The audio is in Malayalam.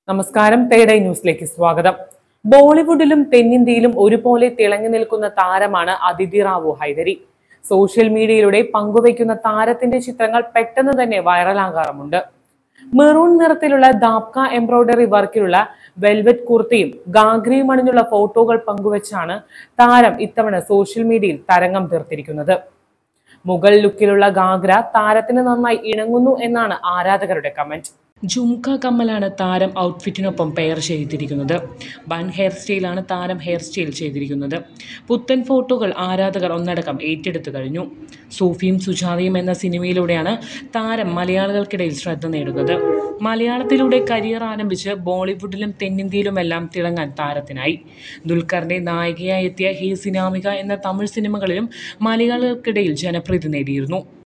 നമസ്കാരം തേടൈ ന്യൂസിലേക്ക് സ്വാഗതം ബോളിവുഡിലും തെന്നിന്ത്യയിലും ഒരുപോലെ തിളങ്ങി നിൽക്കുന്ന താരമാണ് അതിഥി റാവു ഹൈദരി സോഷ്യൽ മീഡിയയിലൂടെ പങ്കുവയ്ക്കുന്ന താരത്തിന്റെ ചിത്രങ്ങൾ പെട്ടെന്ന് തന്നെ വൈറലാകാറുമുണ്ട് മെറൂൺ നിറത്തിലുള്ള ദാപ്ക എംബ്രോയ്ഡറി വർക്കിലുള്ള വെൽവെറ്റ് കുർത്തിയും ഗാഗ്രിയും അണിഞ്ഞുള്ള ഫോട്ടോകൾ പങ്കുവച്ചാണ് താരം ഇത്തവണ സോഷ്യൽ മീഡിയയിൽ തരംഗം തീർത്തിരിക്കുന്നത് മുഗൾ ലുക്കിലുള്ള ഗാഗ്ര താരത്തിന് നന്നായി ഇണങ്ങുന്നു എന്നാണ് ആരാധകരുടെ കമന്റ് ജുംക കമ്മലാണ് താരം ഔട്ട്ഫിറ്റിനൊപ്പം പെയർ ചെയ്തിരിക്കുന്നത് ബൺ ഹെയർ സ്റ്റൈലാണ് താരം ഹെയർ സ്റ്റൈൽ ചെയ്തിരിക്കുന്നത് പുത്തൻ ഫോട്ടോകൾ ആരാധകർ ഒന്നടക്കം ഏറ്റെടുത്തു കഴിഞ്ഞു സൂഫിയും സുജാതയും എന്ന സിനിമയിലൂടെയാണ് താരം മലയാളികൾക്കിടയിൽ ശ്രദ്ധ നേടുന്നത് മലയാളത്തിലൂടെ കരിയർ ആരംഭിച്ച് ബോളിവുഡിലും തെന്നിന്ത്യയിലുമെല്ലാം തിളങ്ങാൻ താരത്തിനായി ദുൽഖറിന്റെ നായികയായി എത്തിയ ഹേ സിനാമിക എന്ന തമിഴ് സിനിമകളിലും മലയാളികൾക്കിടയിൽ ജനപ്രീതി നേടിയിരുന്നു